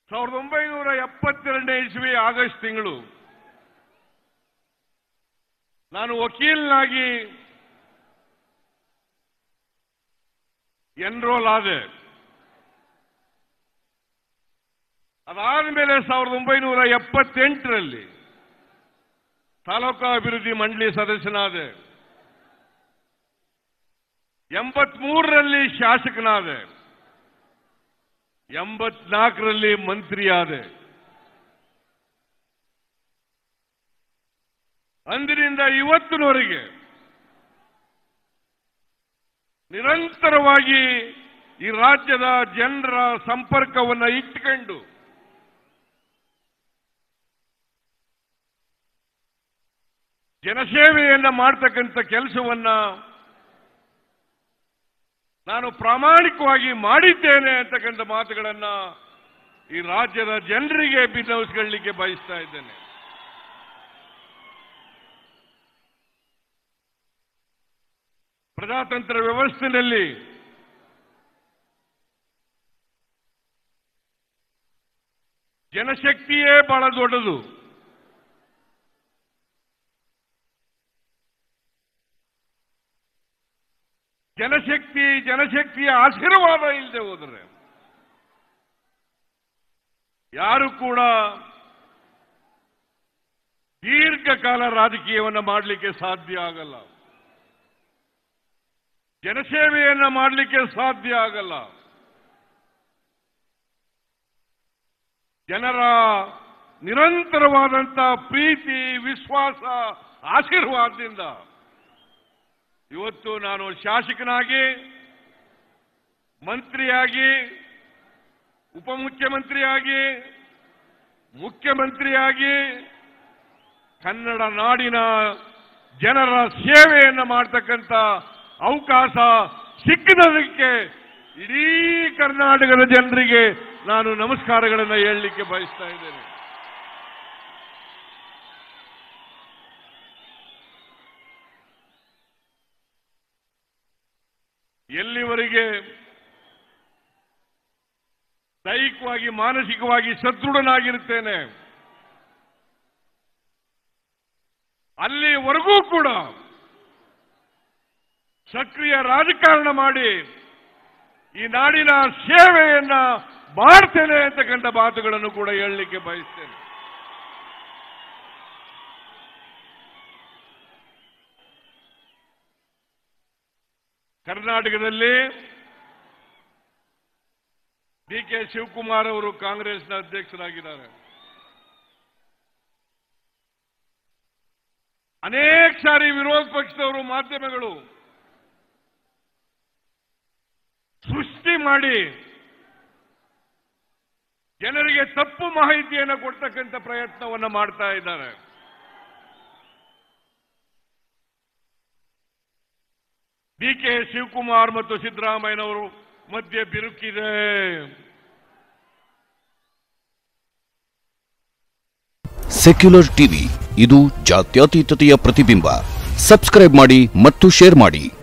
ಸಾವಿರದ ಒಂಬೈನೂರ ಎಪ್ಪತ್ತೆರಡನೇ ಇಸ್ವಿ ಆಗಸ್ಟ್ ತಿಂಗಳು ನಾನು ವಕೀಲನಾಗಿ ಎನ್ರೋಲ್ ಆದೆ ಅದಾದ್ಮೇಲೆ ಸಾವಿರದ ಒಂಬೈನೂರ ಎಪ್ಪತ್ತೆಂಟರಲ್ಲಿ ತಾಲೂಕಾ ಅಭಿವೃದ್ಧಿ ಮಂಡಳಿ ಸದಸ್ಯನಾದೆ ಎಂಬತ್ಮೂರರಲ್ಲಿ ಶಾಸಕನಾದೆ ಎಂಬತ್ನಾಲ್ಕರಲ್ಲಿ ಮಂತ್ರಿಯಾದೆ ಅಂದಿನಿಂದ ಇವತ್ತಿನವರೆಗೆ ನಿರಂತರವಾಗಿ ಈ ರಾಜ್ಯದ ಜನರ ಸಂಪರ್ಕವನ್ನು ಇಟ್ಟುಕೊಂಡು ಜನಸೇವೆಯನ್ನ ಮಾಡ್ತಕ್ಕಂಥ ಕೆಲಸವನ್ನ ನಾನು ಪ್ರಾಮಾಣಿಕವಾಗಿ ಮಾಡಿದ್ದೇನೆ ಅಂತಕ್ಕಂಥ ಮಾತುಗಳನ್ನ ಈ ರಾಜ್ಯದ ಜನರಿಗೆ ಬಿನ್ನವಿಸ್ಕೊಳ್ಳಿಕ್ಕೆ ಬಯಸ್ತಾ ಇದ್ದೇನೆ ಪ್ರಜಾತಂತ್ರ ವ್ಯವಸ್ಥೆಯಲ್ಲಿ ಜನಶಕ್ತಿಯೇ ಬಹಳ ದೊಡ್ಡದು ಜನಶಕ್ತಿ ಜನಶಕ್ತಿಯ ಆಶೀರ್ವಾದ ಇಲ್ಲದೆ ಹೋದರೆ ಯಾರು ಕೂಡ ದೀರ್ಘಕಾಲ ರಾಜಕೀಯವನ್ನು ಮಾಡಲಿಕ್ಕೆ ಸಾಧ್ಯ ಆಗಲ್ಲ ಜನಸೇವೆಯನ್ನ ಮಾಡಲಿಕ್ಕೆ ಸಾಧ್ಯ ಆಗಲ್ಲ ಜನರ ನಿರಂತರವಾದಂತ ಪ್ರೀತಿ ವಿಶ್ವಾಸ ಆಶೀರ್ವಾದದಿಂದ ಇವತ್ತು ನಾನು ಶಾಸಕನಾಗಿ ಮಂತ್ರಿಯಾಗಿ ಉಪಮುಖ್ಯಮಂತ್ರಿಯಾಗಿ ಮುಖ್ಯಮಂತ್ರಿಯಾಗಿ ಕನ್ನಡ ನಾಡಿನ ಜನರ ಸೇವೆಯನ್ನು ಮಾಡ್ತಕ್ಕಂಥ ಅವಕಾಶ ಸಿಕ್ಕಿದದಕ್ಕೆ ಇಡೀ ಕರ್ನಾಟಕದ ಜನರಿಗೆ ನಾನು ನಮಸ್ಕಾರಗಳನ್ನು ಹೇಳಲಿಕ್ಕೆ ಬಯಸ್ತಾ ಇದ್ದೇನೆ ಎಲ್ಲಿವರೆಗೆ ದೈಹಿಕವಾಗಿ ಮಾನಸಿಕವಾಗಿ ಸದೃಢನಾಗಿರುತ್ತೇನೆ ಅಲ್ಲಿವರೆಗೂ ಕೂಡ ಸಕ್ರಿಯ ರಾಜಕಾರಣ ಮಾಡಿ ಈ ನಾಡಿನ ಸೇವೆಯನ್ನ ಮಾಡ್ತೇನೆ ಅಂತಕ್ಕಂಥ ಮಾತುಗಳನ್ನು ಕೂಡ ಹೇಳಲಿಕ್ಕೆ ಬಯಸ್ತೇನೆ ಕರ್ನಾಟಕದಲ್ಲಿ ಡಿ ಕೆ ಶಿವಕುಮಾರ್ ಅವರು ಕಾಂಗ್ರೆಸ್ನ ಅಧ್ಯಕ್ಷರಾಗಿದ್ದಾರೆ ಅನೇಕ ಸಾರಿ ವಿರೋಧ ಪಕ್ಷದವರು ಮಾಧ್ಯಮಗಳು ಸೃಷ್ಟಿ ಮಾಡಿ ಜನರಿಗೆ ತಪ್ಪು ಮಾಹಿತಿಯನ್ನು ಕೊಡ್ತಕ್ಕಂಥ ಪ್ರಯತ್ನವನ್ನು ಮಾಡ್ತಾ ಇದ್ದಾರೆ ಡಿ ಕೆ ಶಿವಕುಮಾರ್ ಮತ್ತು ಸಿದ್ದರಾಮಯ್ಯನವರು ಮಧ್ಯೆ ಬಿರುಕಿದೆ ಸೆಕ್ಯುಲರ್ ಟಿವಿ ಇದು ಜಾತ್ಯತೀತತೆಯ ಪ್ರತಿಬಿಂಬ ಸಬ್ಸ್ಕ್ರೈಬ್ ಮಾಡಿ ಮತ್ತು ಶೇರ್ ಮಾಡಿ